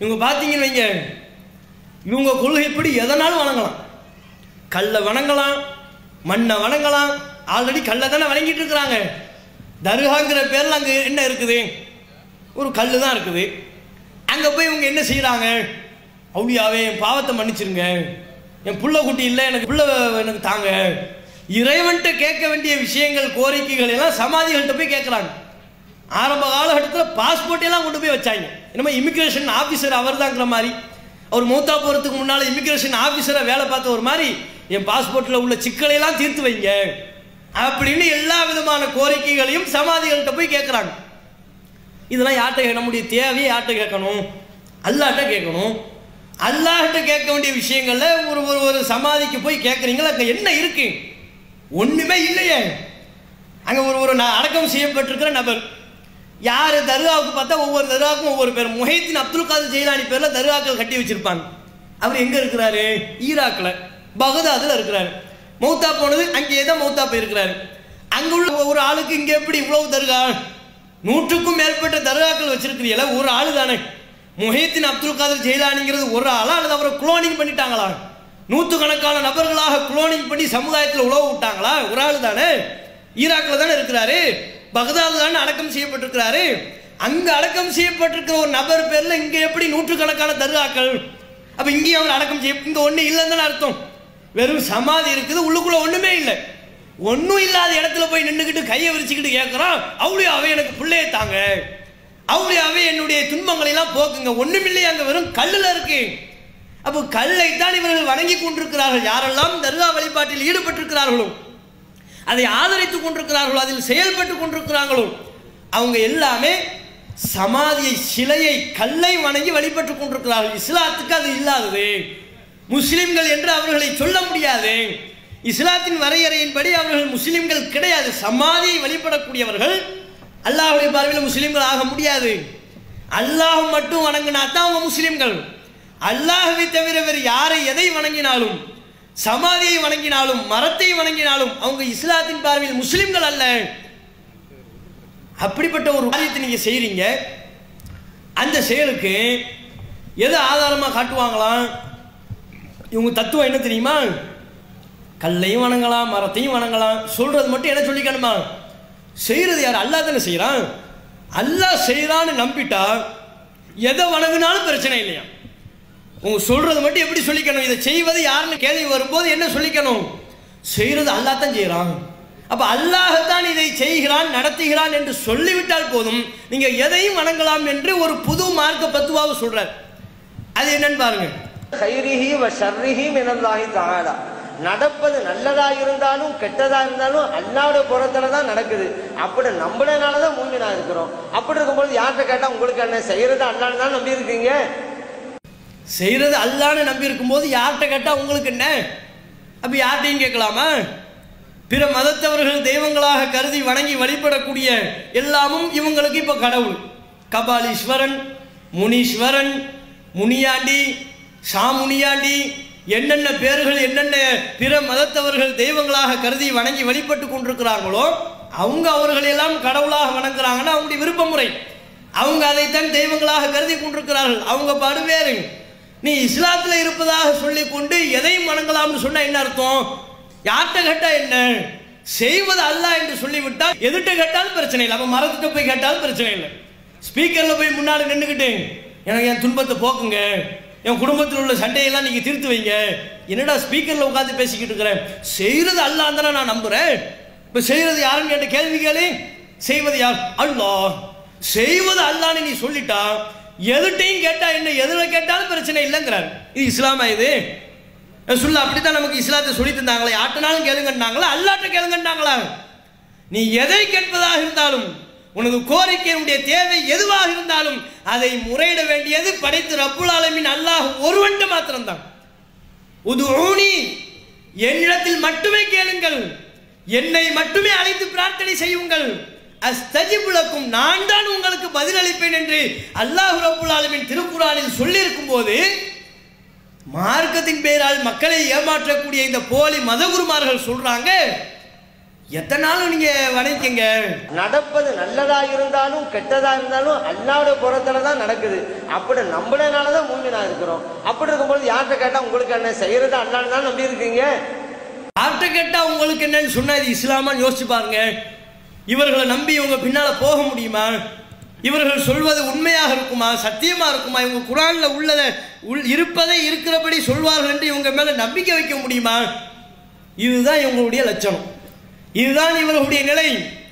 இவங்க பார்த்தீங்கன்னு வைங்க இவங்க கொள்கைப்படி எதனாலும் வணங்கலாம் கல்லை வணங்கலாம் மண்ணை வணங்கலாம் ஆல்ரெடி கல்லை தானே வணங்கிட்டு இருக்கிறாங்க தர்காங்கிற பேரில் அங்கே என்ன இருக்குது ஒரு கல் தான் இருக்குது அங்கே போய் இவங்க என்ன செய்கிறாங்க அவுளியாவே என் பாவத்தை மன்னிச்சிருங்க என் புள்ள குட்டி இல்லை எனக்கு புள்ள எனக்கு தாங்க இறைவன்கிட்ட கேட்க வேண்டிய விஷயங்கள் கோரிக்கைகள் எல்லாம் சமாதிகள்கிட்ட போய் கேட்குறாங்க ஆரம்ப காலகட்டத்தில் பாஸ்போர்ட் எல்லாம் கொண்டு போய் வச்சாங்க என்னமோ இமிக்ரேஷன் ஆஃபீஸர் அவர் தாங்கிற மாதிரி அவர் மூத்தா போகிறதுக்கு முன்னால் இமிக்ரேஷன் ஆஃபீஸராக வேலை பார்த்த ஒரு மாதிரி என் பாஸ்போர்ட்டில் உள்ள சிக்கலை எல்லாம் தீர்த்து வைங்க அப்படின்னு எல்லா விதமான கோரிக்கைகளையும் சமாதிகள்கிட்ட போய் கேட்குறாங்க இதெல்லாம் யார்கிட்ட கே- நம்முடைய தேவையை யார்கிட்ட கேட்கணும் அல்லாஹ்ட்ட கேட்கணும் அல்லாஹ்ட்ட கேட்க வேண்டிய விஷயங்கள்ல ஒரு ஒரு ஒரு சமாதிக்கு போய் கேட்குறீங்களா அங்கே என்ன இருக்கு ஒண்ணுமே இல்லையே அங்கே ஒரு ஒரு ந- அடக்கம் செய்யப்பட்டிருக்கிற நபர் யார் தர்காவுக்கு பார்த்தா ஒவ்வொரு தர்காவுக்கும் ஒவ்வொரு பேர் முஹைத்தின் அப்துல் காதர் ஜெயிலானி பேரில் தர்காக்கள் கட்டி வச்சிருப்பாங்க அவர் எங்கே இருக்கிறாரு ஈராக்கில் பகதாதில் இருக்கிறாரு மௌத்தா போனது அங்கேயே தான் மௌத்தா போயிருக்கிறாரு அங்கே உள்ள ஒரு ஆளுக்கு இங்கே எப்படி இவ்வளவு தர்கா நூற்றுக்கும் மேற்பட்ட தர்காக்கள் வச்சிருக்கிறீங்களா ஒரு ஆளு தானே முஹைத்தின் அப்துல் காதர் ஜெயிலானிங்கிறது ஒரு ஆளா அல்லது அவரை குளோனிங் பண்ணிட்டாங்களா நூற்றுக்கணக்கான நபர்களாக குளோனிங் பண்ணி சமுதாயத்தில் உழவு விட்டாங்களா ஒரு ஆள் தானே ஈராக்கில் தானே இருக்கிறாரு பகதாது தானே அடக்கம் செய்யப்பட்டிருக்கிறாரு அங்க அடக்கம் செய்யப்பட்டிருக்கிற ஒரு நபர் பேர்ல இங்க எப்படி நூற்றுக்கணக்கான தர்காக்கள் அப்ப இங்கேயும் அவர் அடக்கம் செய்ய இங்க ஒண்ணு இல்லைன்னு தானே அர்த்தம் வெறும் சமாதி இருக்குது உள்ளுக்குள்ள ஒண்ணுமே இல்லை ஒன்றும் இல்லாத இடத்துல போய் நின்றுக்கிட்டு கையை விரிச்சுக்கிட்டு கேட்குறான் அவளியாவே எனக்கு பிள்ளையை தாங்க அவளியாவே என்னுடைய துன்பங்களை எல்லாம் போக்குங்க ஒண்ணுமில்லையே அங்க வெறும் கல்லுல இருக்கு அப்போ கல்லை தான் இவர்கள் வணங்கி கொண்டிருக்கிறார்கள் யாரெல்லாம் தர்கா வழிபாட்டில் ஈடுபட்டிருக்கிறார்களோ அதை ஆதரித்துக் கொண்டிருக்கிறார்களோ அதில் செயல்பட்டு கொண்டிருக்கிறாங்களோ அவங்க எல்லாமே சமாதியை சிலையை கல்லை வணங்கி வழிபட்டு கொண்டிருக்கிறார்கள் இஸ்லாத்துக்கு அது இல்லாதது முஸ்லிம்கள் என்று அவர்களை சொல்ல முடியாது இஸ்லாத்தின் வரையறையின்படி அவர்கள் முஸ்லிம்கள் கிடையாது சமாதியை வழிபடக்கூடியவர்கள் அல்லாஹ்வுடைய பார்வையில் முஸ்லிம்கள் ஆக முடியாது அல்லாஹ் மட்டும் வணங்கினா தான் அவங்க முஸ்லிம்கள் அல்லாஹ்வை தவிர வேறு யாரை எதை வணங்கினாலும் சமாதியை வணங்கினாலும் மரத்தை வணங்கினாலும் அவங்க இஸ்லாத்தின் பார்வையில் முஸ்லிம்கள் அல்ல அப்படிப்பட்ட ஒரு காரியத்தை நீங்க செய்றீங்க அந்த செயலுக்கு எது ஆதாரமா காட்டுவாங்களாம் இவங்க தத்துவம் என்ன தெரியுமா கல்லையும் வணங்கலாம் மரத்தையும் வணங்கலாம் சொல்றது மட்டும் என்ன சொல்லிக்கணுமா செய்யறது யார் அல்லாஹ் தானே செய்யறான் அல்லாஹ் செய்யறான்னு நம்பிட்டா எதை வணங்கினாலும் பிரச்சனை இல்லையா உங்க சொல்றது மட்டும் எப்படி சொல்லிக்கணும் இதை செய்வது யாருன்னு கேள்வி வரும்போது என்ன சொல்லிக்கணும் செய்யறது அல்லாஹ் தான் செய்யறான் அப்ப அல்லாஹ் தான் இதை செய்கிறான் நடத்துகிறான் என்று சொல்லிவிட்டால் போதும் நீங்க எதையும் வணங்கலாம் என்று ஒரு புது மார்க்க பத்துவாவை சொல்றார் அது என்னன்னு பாருங்க கைரிஹி வ ஷர்ரிஹி மினல்லாஹி தஆலா நடப்பது நல்லதா இருந்தாலும் கெட்டதா இருந்தாலும் அல்லாவுடைய புறத்துல தான் நடக்குது அப்படி நம்பினால தான் மூமினா இருக்கிறோம் அப்படி இருக்கும்போது யார்கிட்ட கேட்டா உங்களுக்கு என்ன செய்யறது அல்லான்னு தான் நம்பி இருக்கீங்க செய்யறது அல்லான்னு நம்பி இருக்கும்போது யார்கிட்ட கேட்டா உங்களுக்கு என்ன அப்ப யார்கிட்டையும் கேட்கலாமா பிற மதத்தவர்கள் தெய்வங்களாக கருதி வணங்கி வழிபடக்கூடிய எல்லாமும் இவங்களுக்கு இப்ப கடவுள் கபாலீஸ்வரன் முனீஸ்வரன் முனியாண்டி சாமுனியாண்டி என்னென்ன பேர்கள் என்னென்ன பிற மதத்தவர்கள் தெய்வங்களாக கருதி வணங்கி வழிபட்டு கொண்டிருக்கிறார்களோ அவங்க அவர்கள் எல்லாம் கடவுளாக வணங்குறாங்கன்னா அவங்களுடைய விருப்ப முறை அவங்க அதைத்தான் தெய்வங்களாக கருதி கொண்டிருக்கிறார்கள் அவங்க பாடு வேறு நீ இஸ்லாத்தில் இருப்பதாக சொல்லிக் கொண்டு எதையும் வணங்கலாம்னு சொன்னா என்ன அர்த்தம் யார்கிட்ட கேட்டா என்ன செய்வது அல்லாஹ் என்று சொல்லிவிட்டால் எதிர்ட்ட கேட்டாலும் பிரச்சனை இல்லை அப்ப மரத்துட்ட போய் கேட்டாலும் பிரச்சனை இல்லை ஸ்பீக்கர்ல போய் முன்னாடி நின்றுக்கிட்டு எனக்கு என் துன்பத்தை போக்குங்க என் குடும்பத்தில் உள்ள சண்டையெல்லாம் நீங்க தீர்த்து வைங்க என்னடா ஸ்பீக்கர்ல உட்காந்து பேசிக்கிட்டு இருக்கிறேன் செய்யறது அல்லாஹ் தானே நான் நம்புறேன் இப்ப செய்யறது யாருன்னு கேட்ட கேள்வி கேளு செய்வது யார் அல்லாஹ் செய்வது அல்லான்னு நீ சொல்லிட்டா எதுட்டையும் கேட்டா என்ன எதுல கேட்டாலும் பிரச்சனை இல்லைங்கிறார் இது இஸ்லாமா இது சொல்ல அப்படித்தான் நமக்கு இஸ்லாத்தை சொல்லி தந்தாங்களே யார்ட்டனாலும் கேளுங்கன்னாங்களா அல்லாட்ட கேளுங்கன்னாங்களா நீ எதை கேட்பதாக இருந்தாலும் உனது கோரிக்கை உன்னுடைய தேவை எதுவாக இருந்தாலும் அதை முறையிட வேண்டியது படைத்து ரப்புல் ஆலமீன் அல்லாஹ் ஒருவன்ட்டு மாத்திரம்தான் உதுஊனி என்னிடத்தில் மட்டுமே கேளுங்கள் என்னை மட்டுமே அழைத்து பிரார்த்தனை செய்யுங்கள் அஸ்தஜிபுலக்கும் நான் தான் உங்களுக்கு பதிலளிப்பேன் என்று அல்லாஹ் ரப்புல் ஆலமீன் திருக்குறானில் சொல்லியிருக்கும் போது மார்க்கத்தின் பெயரால் மக்களை ஏமாற்றக்கூடிய இந்த போலி மதகுருமார்கள் சொல்றாங்க எத்தனை நாள் நீங்க வணங்கிக்கங்க நடப்பது நல்லதா இருந்தாலும் கெட்டதா இருந்தாலும் அல்லாவுடைய புறத்துல தான் நடக்குது அப்படி நம்மளனால தான் மூமினா இருக்கிறோம் அப்படி இருக்கும்போது யார்கிட்ட கேட்டா உங்களுக்கு என்ன செய்யறது அல்லான்னு தான் நம்பி இருக்கீங்க யார்கிட்ட கேட்டா உங்களுக்கு என்னன்னு சொன்னா இது இஸ்லாமான்னு யோசிச்சு பாருங்க இவர்களை நம்பி இவங்க பின்னால போக முடியுமா இவர்கள் சொல்வது உண்மையாக இருக்குமா சத்தியமா இருக்குமா இவங்க குரான்ல உள்ளதை உள் இருப்பதை இருக்கிறபடி சொல்வார்கள் என்று இவங்க மேல நம்பிக்கை வைக்க முடியுமா இதுதான் இவங்களுடைய லட்சணம் இதுதான் இவர்களுடைய நிலை